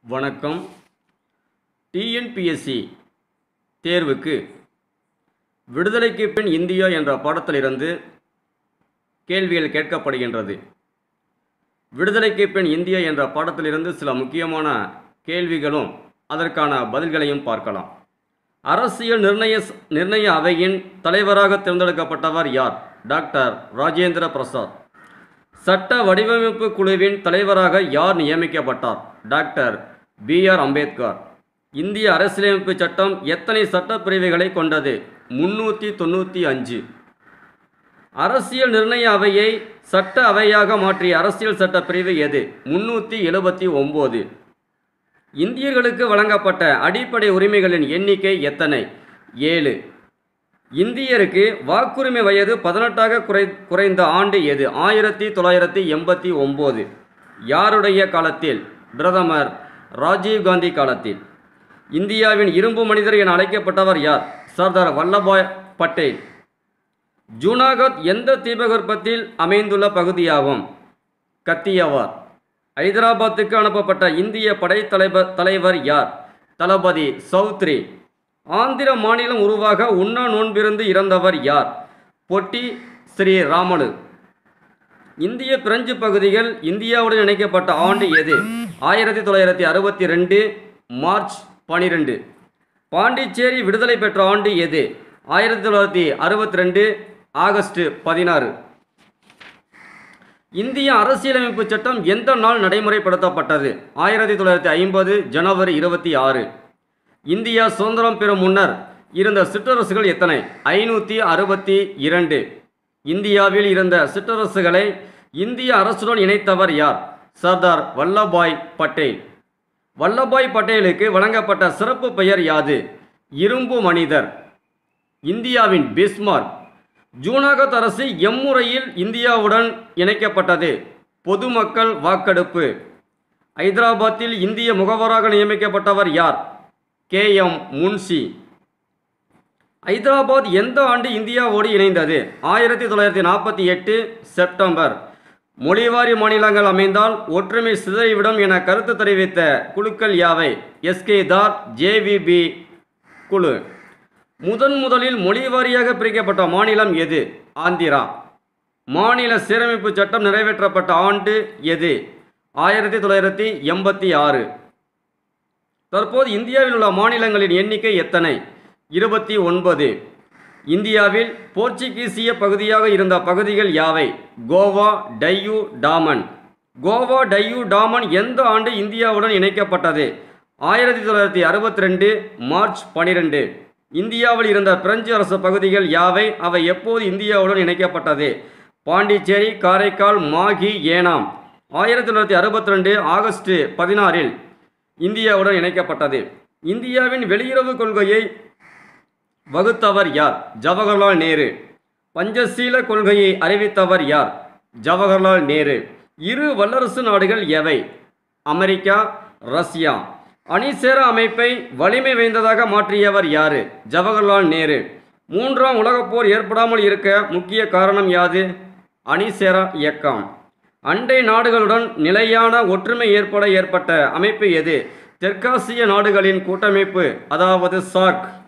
வணக்கம் டிஎன்பிஎஸ்சி தேர்வுக்கு விடுதலைக்கு பின் இந்தியா என்ற பாடத்திலிருந்து கேள்விகள் கேட்கப்படுகின்றது விடுதலைக்கு பின் இந்தியா என்ற பாடத்திலிருந்து சில முக்கியமான கேள்விகளும் அதற்கான பதில்களையும் பார்க்கலாம் அரசியல் நிர்ணய நிர்ணய அவையின் தலைவராக தேர்ந்தெடுக்கப்பட்டவர் யார் டாக்டர் ராஜேந்திர பிரசாத் சட்ட வடிவமைப்பு குழுவின் தலைவராக யார் நியமிக்கப்பட்டார் டாக்டர் பி ஆர் அம்பேத்கர் இந்திய அரசியலமைப்பு சட்டம் எத்தனை சட்டப் பிரிவுகளை கொண்டது முன்னூற்றி தொண்ணூற்றி அஞ்சு அரசியல் நிர்ணய அவையை சட்ட அவையாக மாற்றிய அரசியல் சட்ட பிரிவு எது முன்னூற்றி எழுபத்தி ஒம்பது இந்தியர்களுக்கு வழங்கப்பட்ட அடிப்படை உரிமைகளின் எண்ணிக்கை எத்தனை ஏழு இந்தியருக்கு வாக்குரிமை வயது பதினெட்டாக குறை குறைந்த ஆண்டு எது ஆயிரத்தி தொள்ளாயிரத்தி எண்பத்தி ஒம்பது யாருடைய காலத்தில் பிரதமர் ராஜீவ்காந்தி காலத்தில் இந்தியாவின் இரும்பு மனிதர் என அழைக்கப்பட்டவர் யார் சர்தார் வல்லபாய் பட்டேல் ஜூனாகத் எந்த தீபகற்பத்தில் அமைந்துள்ள பகுதியாகும் கத்தியவார் ஐதராபாத்துக்கு அனுப்பப்பட்ட இந்திய படைத்தலைவர் தலைவர் யார் தளபதி சௌத்ரி ஆந்திர மாநிலம் உருவாக உண்ணா நோன்பிருந்து இறந்தவர் யார் பொட்டி ஸ்ரீ ராமனு இந்திய பிரெஞ்சு பகுதிகள் இந்தியாவுடன் இணைக்கப்பட்ட ஆண்டு எது ஆயிரத்தி தொள்ளாயிரத்தி அறுபத்தி ரெண்டு மார்ச் பனிரெண்டு பாண்டிச்சேரி விடுதலை பெற்ற ஆண்டு எது ஆயிரத்தி தொள்ளாயிரத்தி அறுபத்தி ரெண்டு ஆகஸ்ட் பதினாறு இந்திய அரசியலமைப்பு சட்டம் எந்த நாள் நடைமுறைப்படுத்தப்பட்டது ஆயிரத்தி தொள்ளாயிரத்தி ஐம்பது ஜனவரி இருபத்தி ஆறு இந்தியா சுதந்திரம் பெறும் முன்னர் இருந்த சிற்றரசுகள் எத்தனை ஐநூற்றி அறுபத்தி இரண்டு இந்தியாவில் இருந்த சிற்றரசுகளை இந்திய அரசுடன் இணைத்தவர் யார் சர்தார் வல்லபாய் பட்டேல் வல்லபாய் பட்டேலுக்கு வழங்கப்பட்ட சிறப்பு பெயர் யாது இரும்பு மனிதர் இந்தியாவின் பிஸ்மார்க் ஜூனாகத் அரசு எம்முறையில் இந்தியாவுடன் இணைக்கப்பட்டது பொதுமக்கள் வாக்கெடுப்பு ஐதராபாத்தில் இந்திய முகவராக நியமிக்கப்பட்டவர் யார் கே எம் முன்சி ஐதராபாத் எந்த ஆண்டு இந்தியாவோடு இணைந்தது ஆயிரத்தி தொள்ளாயிரத்தி நாற்பத்தி எட்டு செப்டம்பர் மொழிவாரி மாநிலங்கள் அமைந்தால் ஒற்றுமை சிதறிவிடும் என கருத்து தெரிவித்த குழுக்கள் யாவை எஸ்கே தார் ஜேவிபி குழு முதன் முதலில் மொழி வாரியாக பிரிக்கப்பட்ட மாநிலம் எது ஆந்திரா மாநில சீரமைப்பு சட்டம் நிறைவேற்றப்பட்ட ஆண்டு எது ஆயிரத்தி தொள்ளாயிரத்தி எண்பத்தி ஆறு தற்போது இந்தியாவில் உள்ள மாநிலங்களின் எண்ணிக்கை எத்தனை இருபத்தி ஒன்பது இந்தியாவில் போர்ச்சுகீசிய பகுதியாக இருந்த பகுதிகள் யாவை கோவா டையூ டாமன் கோவா டையூ டாமன் எந்த ஆண்டு இந்தியாவுடன் இணைக்கப்பட்டது ஆயிரத்தி தொள்ளாயிரத்தி அறுபத்தி ரெண்டு மார்ச் பனிரெண்டு இந்தியாவில் இருந்த பிரெஞ்சு அரசு பகுதிகள் யாவை அவை எப்போது இந்தியாவுடன் இணைக்கப்பட்டது பாண்டிச்சேரி காரைக்கால் மாகி ஏனாம் ஆயிரத்தி தொள்ளாயிரத்தி அறுபத்தி ரெண்டு ஆகஸ்ட் பதினாறில் இந்தியாவுடன் இணைக்கப்பட்டது இந்தியாவின் வெளியுறவு கொள்கையை வகுத்தவர் யார் ஜவஹர்லால் நேரு பஞ்சசீல கொள்கையை அறிவித்தவர் யார் ஜவஹர்லால் நேரு இரு வல்லரசு நாடுகள் எவை அமெரிக்கா ரஷ்யா அணிசேரா அமைப்பை வலிமை வாய்ந்ததாக மாற்றியவர் யாரு ஜவஹர்லால் நேரு மூன்றாம் உலகப் போர் ஏற்படாமல் இருக்க முக்கிய காரணம் யாது அணிசேரா இயக்கம் அண்டை நாடுகளுடன் நிலையான ஒற்றுமை ஏற்பட ஏற்பட்ட அமைப்பு எது தெற்காசிய நாடுகளின் கூட்டமைப்பு அதாவது சார்க்